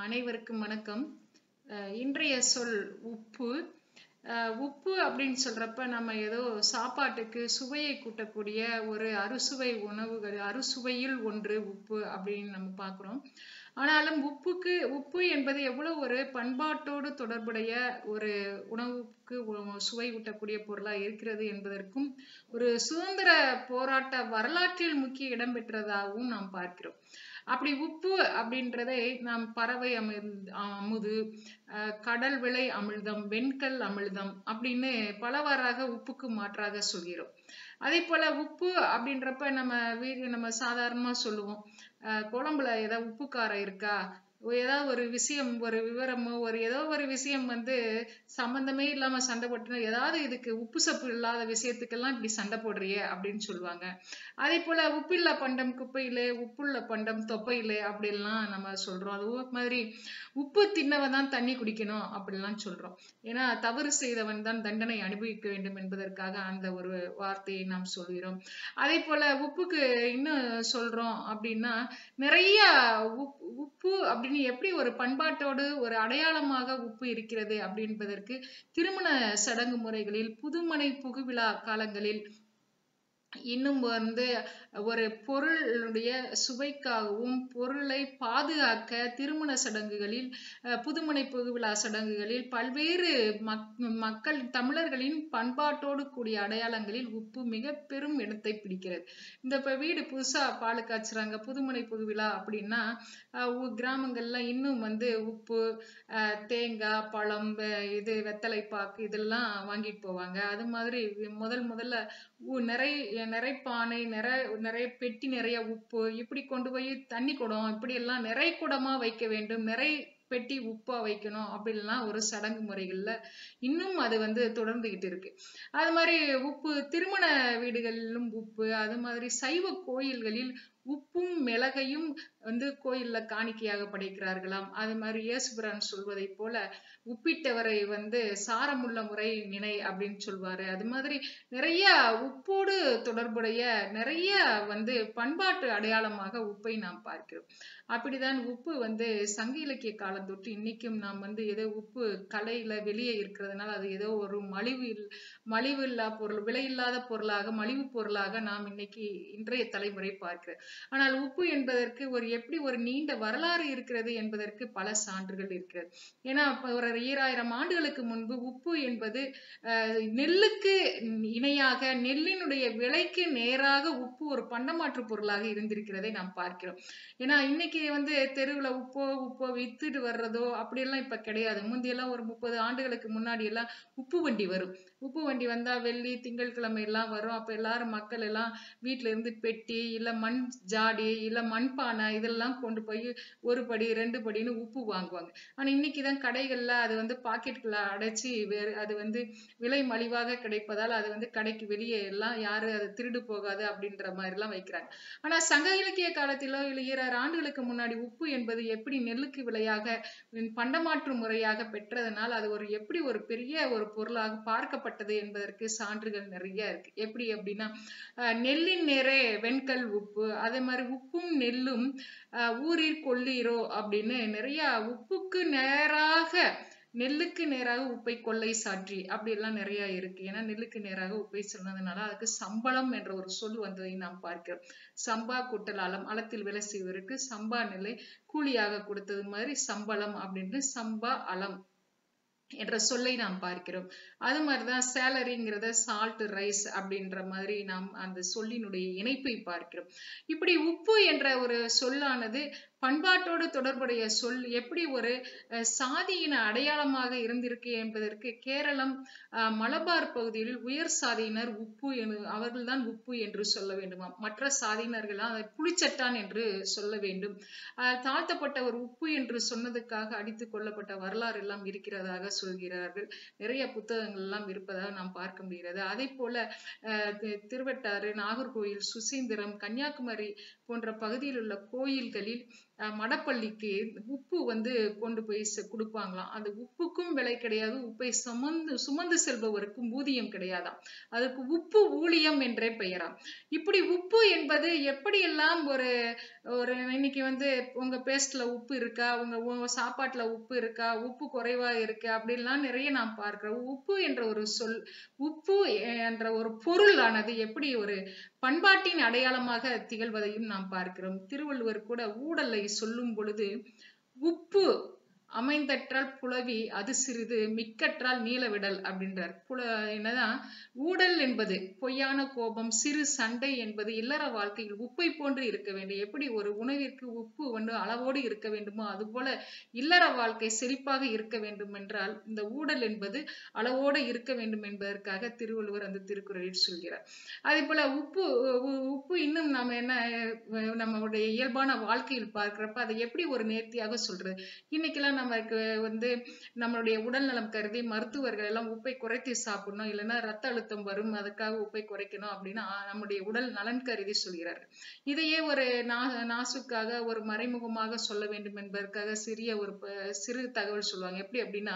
அனைவருக்கும் வணக்கம் அஹ் இன்றைய சொல் உப்பு அஹ் உப்பு அப்படின்னு சொல்றப்ப நம்ம ஏதோ சாப்பாட்டுக்கு சுவையை கூட்டக்கூடிய ஒரு அறுசுவை உணவுகள் அறுசுவையில் ஒன்று உப்பு அப்படின்னு நம்ம பார்க்கிறோம் ஆனாலும் உப்புக்கு உப்பு என்பது எவ்வளவு ஒரு பண்பாட்டோடு தொடர்புடைய ஒரு உணவுக்கு உ- சுவை ஊட்டக்கூடிய பொருளா இருக்கிறது என்பதற்கும் ஒரு சுதந்திர போராட்ட வரலாற்றில் முக்கிய இடம் பெற்றதாகவும் நாம் பார்க்கிறோம் அப்படி உப்பு அப்படின்றதை நாம் பறவை அமிர் அமுது அஹ் கடல் விளை அமிழ்தம் வெண்கல் அமிழ்தம் அப்படின்னு பலவாறாக உப்புக்கு மாற்றாக சொல்கிறோம் அதே போல உப்பு அப்படின்றப்ப நம்ம வீடு நம்ம சாதாரணமா சொல்லுவோம் அஹ் குழம்புல ஏதாவது உப்பு காரம் இருக்கா ஏதாவது ஒரு விஷயம் ஒரு விவரமோ ஒரு ஏதோ ஒரு விஷயம் வந்து சம்பந்தமே இல்லாம சண்டை போட்டு ஏதாவது இதுக்கு உப்பு சப்பு இல்லாத விஷயத்துக்கெல்லாம் இப்படி சண்டை போடுறியே அப்படின்னு சொல்லுவாங்க அதே போல உப்பில்லா பண்டம் குப்பையிலே உப்புள்ள பண்டம் தொப்பையிலே அப்படிலாம் நம்ம சொல்றோம் அது மாதிரி உப்பு தின்னவன் தான் தண்ணி குடிக்கணும் அப்படிலாம் சொல்றோம் ஏன்னா தவறு செய்தவன் தான் தண்டனை அனுபவிக்க வேண்டும் என்பதற்காக அந்த ஒரு வார்த்தையை நாம் சொல்கிறோம் அதே போல உப்புக்கு இன்னும் சொல்றோம் அப்படின்னா நிறைய உப் உப்பு அப்படின்னு எப்படி ஒரு பண்பாட்டோடு ஒரு அடையாளமாக உப்பு இருக்கிறது அப்படின்பதற்கு திருமண சடங்கு முறைகளில் புதுமனை புகுவிழா காலங்களில் இன்னும் வந்து ஒரு பொருளுடைய சுவைக்காகவும் பொருளை பாதுகாக்க திருமண சடங்குகளில் அஹ், புதுமனை புகுவிழா சடங்குகளில் பல்வேறு மக் மக்கள் தமிழர்களின் பண்பாட்டோடு கூடிய அடையாளங்களில் உப்பு மிக பெரும் இடத்தை பிடிக்கிறது இந்த இப்ப வீடு புதுசா பால் காய்ச்சுறாங்க புதுமனை புகுவிழா அப்படின்னா அஹ், ஊ- கிராமங்கள்ல இன்னும் வந்து உப்பு அஹ், தேங்காய் பழம் வெ- இது வெத்தலை பாக்கு இதெல்லாம் வாங்கிட்டு போவாங்க அது மாதிரி முதல் முதல்ல ஊ- நிறை நிறைப்பானை நிறை நிறைய பெட்டி நிறைய உப்பு இப்படி கொண்டு போய் தண்ணி குடம் இப்படி எல்லாம் நிறை குடமா வைக்க வேண்டும் நிறை பெட்டி உப்பா வைக்கணும் அப்படின்லாம் ஒரு சடங்கு முறைகள்ல இன்னும் அது வந்து தொடர்ந்துகிட்டு இருக்கு அது மாதிரி உப்பு திருமண வீடுகளிலும் உப்பு அது மாதிரி சைவ கோயில்களில் உப்பும் மிளகையும் வந்து கோயில்ல காணிக்கையாக படைக்கிறார்களாம் அது மாதிரி இயேசுபிரான் சொல்வதை போல உப்பிட்டவரை வந்து சாரமுள்ள முறை நினை அப்படின்னு சொல்வாரு அது மாதிரி நிறைய உப்போடு தொடர்புடைய நிறைய வந்து பண்பாட்டு அடையாளமாக உப்பை நாம் பார்க்கிறோம் அப்படிதான் உப்பு வந்து சங்க இலக்கிய காலம் தொட்டு இன்னைக்கும் நாம் வந்து ஏதோ உப்பு கலையில வெளியே இருக்கிறதுனால அது ஏதோ ஒரு மலிவு இல்- மலிவு இல்லா பொருள் விலையில்லாத பொருளாக மலிவு பொருளாக நாம் இன்னைக்கு இன்றைய தலைமுறை பார்க்கிறோம் ஆனால் உப்பு என்பதற்கு ஒரு எப்படி ஒரு நீண்ட வரலாறு இருக்கிறது என்பதற்கு பல சான்றுகள் இருக்கிறது ஏன்னா அப்ப ஒரு ஈராயிரம் ஆண்டுகளுக்கு முன்பு உப்பு என்பது அஹ், நெல்லுக்கு இணையாக நெல்லினுடைய விலைக்கு நேராக உப்பு ஒரு பண்டமாற்று பொருளாக இருந்திருக்கிறதை நாம் பார்க்கிறோம் ஏன்னா இன்னைக்கு வந்து தெருவுல உப்போ உப்போ வித்துட்டு வர்றதோ அப்படியெல்லாம் இப்ப கிடையாது முந்தியெல்லாம் ஒரு முப்பது ஆண்டுகளுக்கு முன்னாடி எல்லாம் உப்பு வண்டி வரும் உப்பு வண்டி வந்தா வெள்ளி திங்கட்கிழமை எல்லாம் வரும் அப்ப எல்லாரும் மக்கள் எல்லாம் வீட்ல இருந்து பெட்டி இல்ல மண் ஜாடி இல்ல மண்பானை இதெல்லாம் கொண்டு போய் ஒரு படி ரெண்டு படின்னு உப்பு வாங்குவாங்க ஆனா இன்னைக்குதான் கடைகள்ல அது வந்து பாக்கெட்டுக்குள்ள அடைச்சி வேறு அது வந்து விலை மலிவாக கிடைப்பதால் அது வந்து கடைக்கு வெளியே எல்லாம் யாரு அது திருடு போகாது அப்படின்ற மாதிரி எல்லாம் வைக்கிறாங்க ஆனா சங்க இலக்கிய காலத்திலோ இல்ல ஈராறு ஆண்டுகளுக்கு முன்னாடி உப்பு என்பது எப்படி நெல்லுக்கு விலையாக உம், பண்டமாற்று முறையாக பெற்றதனால் அது ஒரு எப்படி ஒரு பெரிய ஒரு பொருளாக பார்க்கப்பட்டது என்பதற்கு சான்றுகள் நிறைய இருக்கு எப்படி அப்படின்னா அஹ், நெல்லின் நேரே வெண்கல் உப்பு அதே மாதிரி உப்பும் நெல்லும் அஹ், ஊரீர் கொல்லீரோ அப்படின்னு நிறைய உப்புக்கு நேராக நெல்லுக்கு நேராக உப்பை கொள்ளை சாற்றி அப்படி எல்லாம் நிறைய இருக்கு ஏன்னா நெல்லுக்கு நேராக உப்பை சொன்னதுனால அதுக்கு சம்பளம் என்ற ஒரு சொல் வந்ததை நாம் பார்க்கிறோம் சம்பா கூட்டல் அலம் அலத்தில் வேலை செய்வதற்கு சம்பா நெல்லை கூலியாக கொடுத்தது மாதிரி சம்பளம் அப்படின்னு சம்பா அலம் என்ற சொல்லை நாம் பார்க்கிறோம் அது மாதிரிதான் சேலரிங்கிறத சால்ட் ரைஸ் அப்படின்ற மாதிரி நாம் அந்த சொல்லினுடைய இணைப்பை பார்க்கிறோம் இப்படி உப்பு என்ற ஒரு சொல்லானது பண்பாட்டோடு தொடர்புடைய சொல் எப்படி ஒரு அஹ், சாதியின அடையாளமாக இருந்திருக்கு என்பதற்கு கேரளம் அஹ், மலபார் பகுதியில் உயர் சாதியினர் உப்பு என- அவர்கள்தான் உப்பு என்று சொல்ல வேண்டுமாம் மற்ற சாதியினர்கள் அதை புளிச்சட்டான் என்று சொல்ல வேண்டும் அஹ், தாழ்த்தப்பட்ட ஒரு உப்பு என்று சொன்னதுக்காக அடித்துக் கொல்லப்பட்ட வரலாறு எல்லாம் இருக்கிறதாக சொல்கிறார்கள் நிறைய புத்தகங்கள் எல்லாம் இருப்பதாக நாம் பார்க்க முடிகிறது அதே போல அஹ், தி- திருவட்டாறு நாகர்கோயில் சுசீந்திரம் கன்னியாகுமரி போன்ற பகுதியில் உள்ள கோயில்களில் அஹ், மடப்பள்ளிக்கு உப்பு வந்து கொண்டு போய் செ- கொடுப்பாங்களாம் அந்த உப்புக்கும் விலை கிடையாது உப்பை சுமந்து சுமந்து செல்பவருக்கும் ஊதியம் கிடையாதாம் அதுக்கு உப்பு ஊழியம் என்றே பெயராம் இப்படி உப்பு என்பது எப்படியெல்லாம் ஒரு ஒரு இன்னைக்கு வந்து உங்க பேஸ்ட்ல உப்பு இருக்கா உங்க உங்க சாப்பாட்டுல உப்பு இருக்கா உப்பு குறைவா இருக்கு அப்படின்லாம் நிறைய நான் பார்க்கிறேன் உப்பு என்ற ஒரு சொல் உப்பு என்ற ஒரு பொருளானது எப்படி ஒரு பண்பாட்டின் அடையாளமாக திகழ்வதையும் நாம் பார்க்கிறோம் திருவள்ளுவர் கூட ஊடலை சொல்லும் பொழுது உப்பு அமைந்தற்றால் புலவி அது சிறிது மிக்கற்றால் நீளவிடல் அப்படின்றார் புல என்னதான் ஊடல் என்பது பொய்யான கோபம் சிறு சண்டை என்பது இல்லற வாழ்க்கையில் உப்பை போன்று இருக்க வேண்டும் எப்படி ஒரு உணவிற்கு உப்பு வந்து அளவோடு இருக்க வேண்டுமோ அதுபோல இல்லற வாழ்க்கை செழிப்பாக இருக்க வேண்டும் என்றால் இந்த ஊடல் என்பது அளவோடு இருக்க வேண்டும் என்பதற்காக திருவள்ளுவர் அந்த திருக்குறளில் சொல்கிறார் அதே போல உப்பு உ- உப்பு இன்னும் நாம என்ன அஹ் நம்மளுடைய இயல்பான வாழ்க்கையில் பார்க்கிறப்ப அதை எப்படி ஒரு நேர்த்தியாக சொல்றது இன்னைக்கெல்லாம் நமக்கு வந்து நம்மளுடைய உடல் நலம் கருதி மருத்துவர்கள் எல்லாம் உப்பை குறைத்து சாப்பிடணும் இல்லைன்னா ரத்த அழுத்தம் வரும் அதுக்காக உப்பை குறைக்கணும் அப்படின்னு ஆ- நம்முடைய உடல் நலன் கருதி சொல்கிறார்கள் இதையே ஒரு நா- நாசுக்காக ஒரு மறைமுகமாக சொல்ல வேண்டும் என்பதற்காக சிறிய ஒரு ப- சிறு தகவல் சொல்லுவாங்க எப்படி அப்படின்னா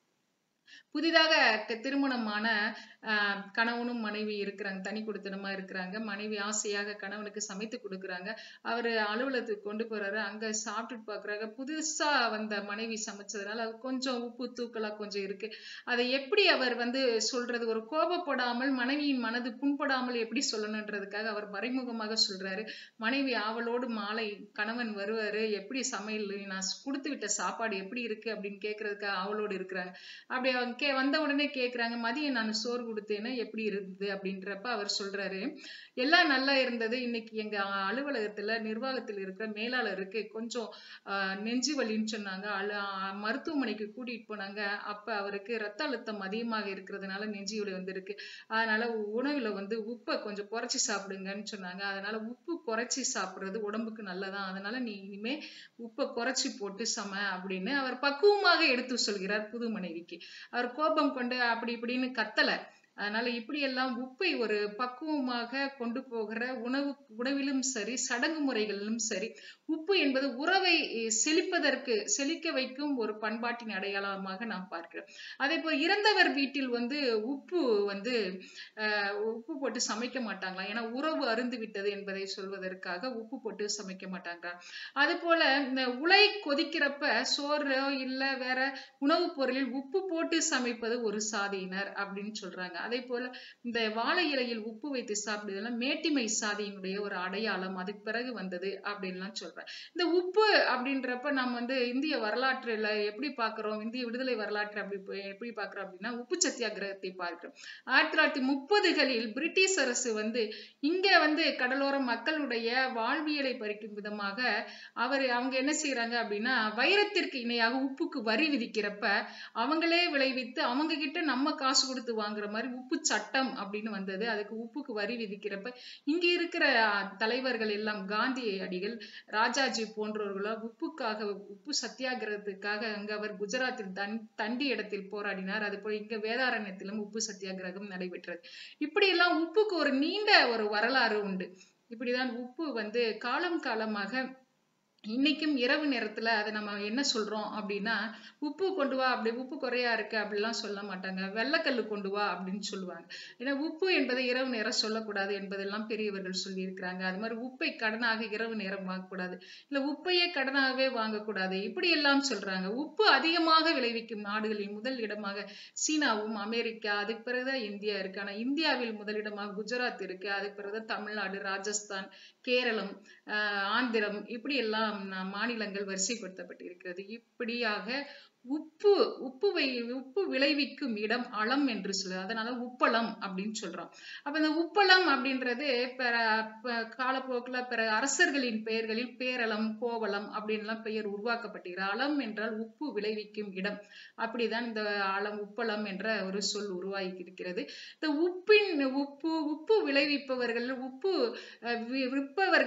புதிதாக க- திருமணமான ஆஹ், கணவனும் மனைவி இருக்கிறாங்க தனி குடித்தனமா இருக்கிறாங்க மனைவி ஆசையாக கணவனுக்கு சமைத்து கொடுக்குறாங்க அவரு அலுவலகத்துக்கு கொண்டு போறாரு அங்க சாப்பிட்டுட்டு பாக்குறாங்க புதுசா வந்த மனைவி சமைச்சதுனால அது கொஞ்சம் உப்பு தூக்கலா கொஞ்சம் இருக்கு அதை எப்படி அவர் வந்து சொல்றது ஒரு கோபப்படாமல் மனைவியின் மனது புண்படாமல் எப்படி சொல்லணுன்றதுக்காக அவர் மறைமுகமாக சொல்றாரு மனைவி ஆவலோடு மாலை கணவன் வருவாரு எப்படி சமையல் நான் கொடுத்து விட்ட சாப்பாடு எப்படி இருக்கு அப்படின்னு கேக்குறதுக்காக ஆவலோடு இருக்கிறாங்க அப்படி அவங்க கே வந்த உடனே கேக்குறாங்க மதியம் நான் சோறு கொடுத்தேன்னா எப்படி இருந்தது அப்படின்றப்ப அவர் சொல்றாரு எல்லாம் நல்லா இருந்தது இன்னைக்கு எங்க அலுவலகத்துல நிர்வாகத்தில் இருக்கிற மேலாளருக்கு கொஞ்சம் ஆஹ், நெஞ்சு வலின்னு சொன்னாங்க அழு ஆஹ், மருத்துவமனைக்கு கூட்டிட்டு போனாங்க அப்ப அவருக்கு ரத்த அழுத்தம் அதிகமாக இருக்கிறதுனால நெஞ்சு வலி வந்திருக்கு அதனால உணவுல வந்து உப்பை கொஞ்சம் குறைச்சி சாப்பிடுங்கன்னு சொன்னாங்க அதனால உப்பு குறைச்சி சாப்பிடுறது உடம்புக்கு நல்லதான் அதனால நீ இனிமே உப்பை குறைச்சி போட்டு சம அப்படின்னு அவர் பக்குவமாக எடுத்து சொல்கிறார் புது மனைவிக்கு அவர் கோபம் கொண்டு அப்படி இப்படின்னு கத்தல அதனால இப்படியெல்லாம் உப்பை ஒரு பக்குவமாக கொண்டு போகிற உணவு உணவிலும் சரி சடங்கு முறைகளிலும் சரி உப்பு என்பது உறவை அஹ், செழிப்பதற்கு செழிக்க வைக்கும் ஒரு பண்பாட்டின் அடையாளமாக நாம் பார்க்கிறோம் அதே போல் இறந்தவர் வீட்டில் வந்து உப்பு வந்து அஹ், உப்பு போட்டு சமைக்க மாட்டாங்களாம் ஏன்னா உறவு அருந்து விட்டது என்பதை சொல்வதற்காக உப்பு போட்டு சமைக்க மாட்டாங்களாம் அது போல இந்த உலை கொதிக்கிறப்ப சோறு இல்ல வேற உணவுப் பொருளில் உப்பு போட்டு சமைப்பது ஒரு சாதியினர் அப்படின்னு சொல்றாங்க அதே போல இந்த வாழை இலையில் உப்பு வைத்து சாப்பிடுவதெல்லாம் மேட்டிமை சாதியினுடைய ஒரு அடையாளம் அதுக்கு பிறகு வந்தது அப்படின்லாம் சொல்றேன் இந்த உப்பு அப்படின்றப்ப நம்ம வந்து இந்திய வரலாற்றுல எப்படி பார்க்கிறோம் இந்திய விடுதலை வரலாற்று அப்படி போய் எப்படி பார்க்கிறோம் அப்படின்னா உப்பு சத்தியாகிரகத்தை பார்க்கிறோம் ஆயிரத்தி தொள்ளாயிரத்தி முப்பதுகளில் பிரிட்டிஷ் அரசு வந்து இங்க வந்து கடலோர மக்களுடைய வாழ்வியலை பறிக்கும் விதமாக அவர் அவங்க என்ன செய்யறாங்க அப்படின்னா வைரத்திற்கு இணையாக உப்புக்கு வரி விதிக்கிறப்ப அவங்களே விளைவித்து அவங்க கிட்ட நம்ம காசு கொடுத்து வாங்குற மாதிரி உப்பு சட்டம் அப்படின்னு வந்தது அதுக்கு உப்புக்கு வரி விதிக்கிறப்ப இங்க இருக்கிற அஹ், தலைவர்கள் எல்லாம் காந்தி அடிகள் ராஜாஜி போன்றவர்களோ உப்புக்காக உப்பு சத்தியாகிரகத்துக்காக அங்க அவர் குஜராத்தில் தன் தண்டி இடத்தில் போராடினார் அது போல இங்க வேதாரண்யத்திலும் உப்பு சத்தியாகிரகம் நடைபெற்றது இப்படி எல்லாம் உப்புக்கு ஒரு நீண்ட ஒரு வரலாறு உண்டு இப்படிதான் உப்பு வந்து காலம் காலமாக இன்னைக்கும் இரவு நேரத்துல அதை நம்ம என்ன சொல்றோம் அப்படின்னா உப்பு கொண்டு வா அப்படி உப்பு குறையா இருக்கு அப்படிலாம் சொல்ல மாட்டாங்க வெள்ளைக்கல்லு கொண்டு வா அப்படின்னு சொல்லுவாங்க ஏன்னா உப்பு என்பதை இரவு நேரம் சொல்லக்கூடாது என்பதெல்லாம் பெரியவர்கள் சொல்லி இருக்கிறாங்க அது மாதிரி உப்பை கடனாக இரவு நேரம் வாங்கக்கூடாது இல்ல உப்பையே கடனாகவே வாங்கக்கூடாது இப்படி எல்லாம் சொல்றாங்க உப்பு அதிகமாக விளைவிக்கும் நாடுகளில் முதல் இடமாக சீனாவும் அமெரிக்கா அதுக்கு பிறகுதான் இந்தியா இருக்கு ஆனா இந்தியாவில் முதலிடமாக குஜராத் இருக்கு அதுக்கு பிறகுதான் தமிழ்நாடு ராஜஸ்தான் கேரளம் ஆஹ் ஆந்திரம் இப்படி எல்லாம் நா- மாநிலங்கள் வரிசைப்படுத்தப்பட்டிருக்கிறது இப்படியாக உப்பு உப்பு வை உப்பு விளைவிக்கும் இடம் அளம் என்று சொல்லு அதனால உப்பளம் அப்படின்னு சொல்றோம் அப்ப இந்த உப்பளம் அப்படின்றது பிற ப- காலப்போக்குல பிற அரசர்களின் பெயர்களில் பேரளம் கோவளம் அப்படின்லாம் பெயர் உருவாக்கப்பட்டிருக்கிறது அளம் என்றால் உப்பு விளைவிக்கும் இடம் அப்படிதான் இந்த அளம் உப்பளம் என்ற ஒரு சொல் உருவாகி இருக்கிறது இந்த உப்பின் உப்பு உப்பு விளைவிப்பவர்கள் உப்பு அஹ், வி- விற்பவர்களுக்கு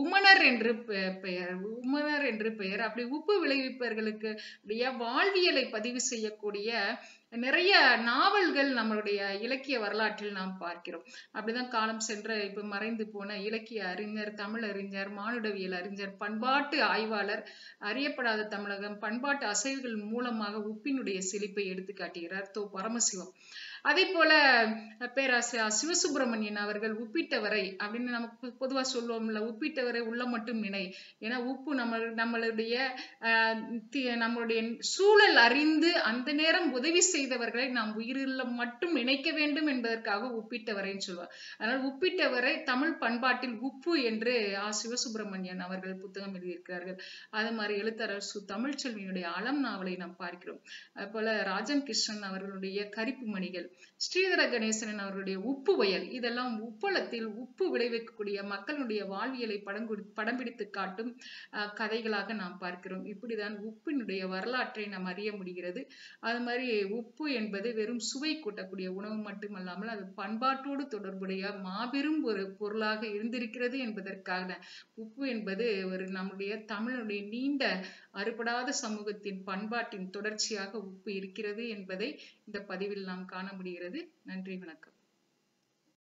உமனர் என்று பெ- பெயர் உமனர் என்று பெயர் அப்படி உப்பு விளைவிப்பவர்களுக்கு உடைய வாழ்வியலை பதிவு செய்யக்கூடிய நிறைய நாவல்கள் நம்மளுடைய இலக்கிய வரலாற்றில் நாம் பார்க்கிறோம் அப்படிதான் காலம் சென்ற இப்ப மறைந்து போன இலக்கிய அறிஞர் தமிழ் அறிஞர் மானுடவியல் அறிஞர் பண்பாட்டு ஆய்வாளர் அறியப்படாத தமிழகம் பண்பாட்டு அசைவுகள் மூலமாக உப்பினுடைய செழிப்பை எடுத்து காட்டுகிறார் தோ பரமசிவம் அதே போல பேராசிரியர் சிவசுப்பிரமணியன் அவர்கள் உப்பிட்டவரை அப்படின்னு நமக்கு பொதுவா சொல்லுவோம்ல உப்பிட்டவரை உள்ள மட்டும் நினை ஏன்னா உப்பு நம்ம நம்மளுடைய ஆஹ், தி- நம்மளுடைய சூழல் அறிந்து அந்த நேரம் உதவி செய்தவர்களை நாம் உயிரில் மட்டும் நினைக்க வேண்டும் என்பதற்காக உப்பிட்டவரைன்னு சொல்லுவார் அதனால் உப்பிட்டவரை தமிழ் பண்பாட்டில் உப்பு என்று ஆ சிவசுப்பிரமணியன் அவர்கள் புத்தகம் எழுதியிருக்கிறார்கள் அது மாதிரி எழுத்தரசு சு தமிழ்ச்செல்வியினுடைய அளம் நாவலை நாம் பார்க்கிறோம் அது போல ராஜம் கிருஷ்ணன் அவர்களுடைய கரிப்பு மணிகள் ஸ்ரீதர கணேசன் அவர்களுடைய உப்பு வயல் இதெல்லாம் உப்பளத்தில் உப்பு விளைவிக்கக்கூடிய மக்களுடைய வாழ்வியலை படம் கொடு- படம் பிடித்து காட்டும் அஹ், கதைகளாக நாம் பார்க்கிறோம் இப்படிதான் உப்பினுடைய வரலாற்றை நாம் அறிய முடிகிறது அது மாதிரி உப்பு என்பது வெறும் சுவை கூட்டக்கூடிய உணவு மட்டுமல்லாமல் அது பண்பாட்டோடு தொடர்புடைய மாபெரும் ஒரு பொருளாக இருந்திருக்கிறது என்பதற்காக உப்பு என்பது ஒரு நம்முடைய தமிழுடைய நீண்ட அறுபடாத சமூகத்தின் பண்பாட்டின் தொடர்ச்சியாக உப்பு இருக்கிறது என்பதை இந்த பதிவில் நாம் காண முடிகிறது நன்றி வணக்கம்